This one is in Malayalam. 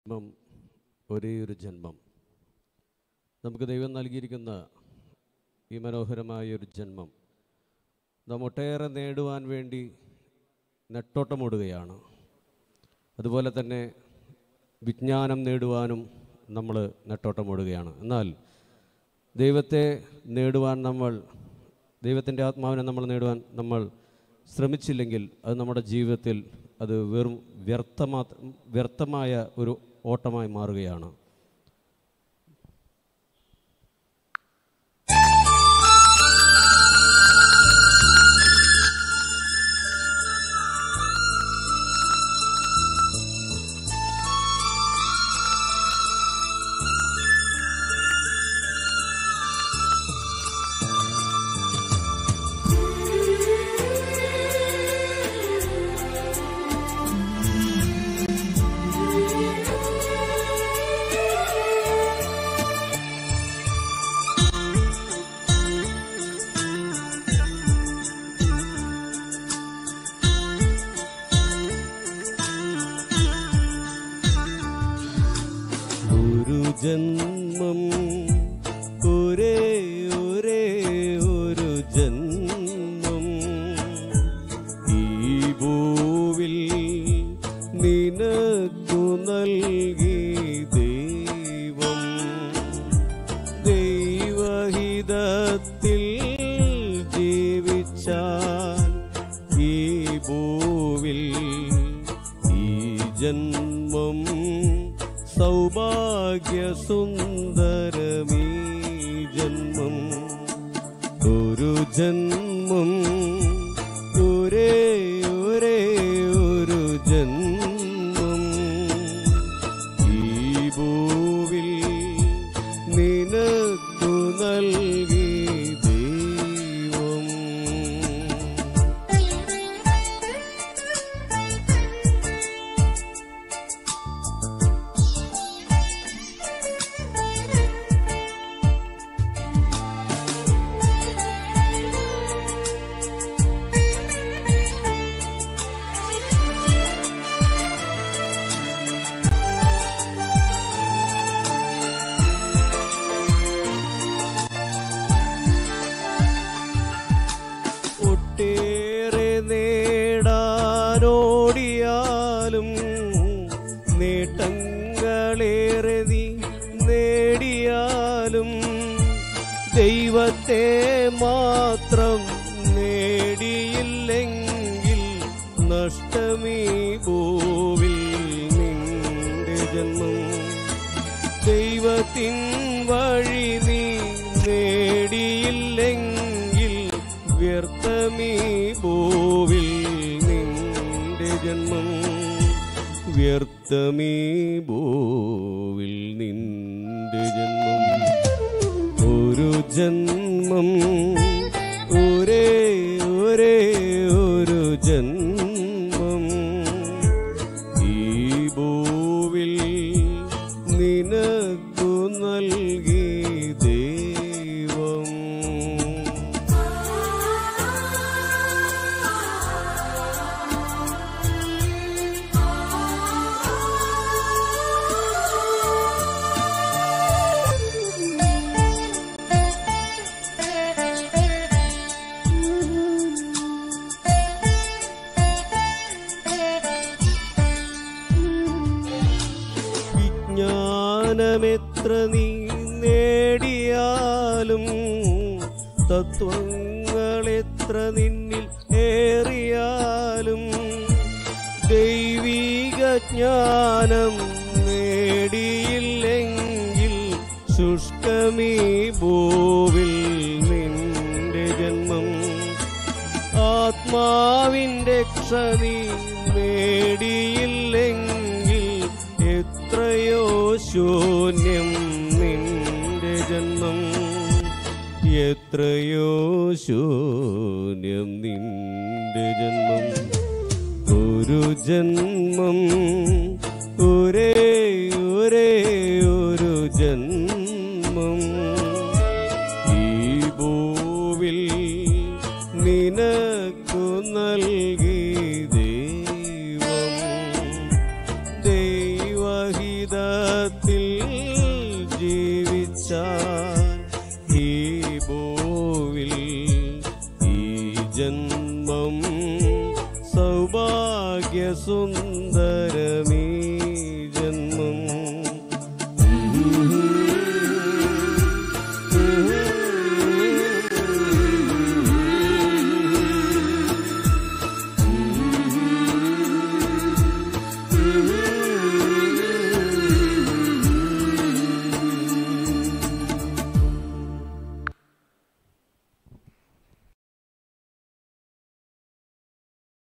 ജന്മം ഒരേ ഒരു ജന്മം നമുക്ക് ദൈവം നൽകിയിരിക്കുന്ന ഈ മനോഹരമായ ഒരു ജന്മം നാം ഒട്ടേറെ നേടുവാൻ വേണ്ടി നെട്ടോട്ടമോടുകയാണ് അതുപോലെ തന്നെ വിജ്ഞാനം നേടുവാനും നമ്മൾ നെട്ടോട്ടമോടുകയാണ് എന്നാൽ ദൈവത്തെ നേടുവാൻ നമ്മൾ ദൈവത്തിൻ്റെ ആത്മാവിനെ നമ്മൾ നേടുവാൻ നമ്മൾ ശ്രമിച്ചില്ലെങ്കിൽ അത് നമ്മുടെ ജീവിതത്തിൽ അത് വെറും വ്യർത്ഥമാ വ്യർത്ഥമായ ഒരു ഓട്ടമായി മാറുകയാണ് ഒരു ജന്മം ഒരേ ഒരേ ഒരു ജന്മം ഈ ഭൂവിൽ നിനക്കു നൽകി ദൈവം ദൈവഹിതത്തിൽ ജീവിച്ചാൽ ഈ ഭൂവിൽ ഈ ജന്മം സൗഭാഗ്യസുന്ദരമീ ജന്മം ഒരു ജന്മം ഒരേ ഒരേ ഒരു ജന്മം ഈ ഭൂവിൽ നിനക്കു നൽകി ദൈവം ഒട്ടേറെ നേടാനോടിയാലും നേട്ടങ്ങളേറെ നീ നേടിയാലും ദൈവത്തെ മാത്രം നേടിയില്ലെങ്കിൽ നഷ്ടമീ ഭൂവിൽ നിന്റെ ജന്മം ദൈവത്തിൻ വഴി നീ നേടിയില്ലെങ്കിൽ വ്യർത്ഥമീ ഭൂവിൽ നിന്റെ ജന്മം വ്യർത്ഥമീ ഭൂവിൽ നിന്റെ ജന്മം ഒരു ജന്മം ഒരേ ഒരേ ഒരു ജന്മം ഈ ഭൂവിൽ നിനക്കു നൽകി ദൈവം വിജ്ഞാനമെത്ര നീ നേടിയാലും തത്വങ്ങളെത്ര നിന്നിൽ ഏറിയാലും ദൈവീക ജ്ഞാനം നേടിയില്ലെങ്കിൽ ശുഷ്കമീ ഭൂവിൽ നിന്റെ ജന്മം ആത്മാവിൻ്റെ ക്ഷണി നേടിയില്ലെങ്കിൽ എത്രയോ ശൂന്യം നിന്റെ ജന്മം എത്രയോ ശൂന്യം നിന്റെ ജന്മം ഒരു ജന്മം ഒരേ ഒരേ ഒരു ജന്മം ഈ ഭൂവിൽ നിനക്കു നൽകി ദൈവം ദൈവഹിത സ്വർഗത്തിൽ ജീവിച്ചാൽ ഈ ഭൂവിൽ ഈ ജന്മം സൗഭാഗ്യസുന്ദരമേ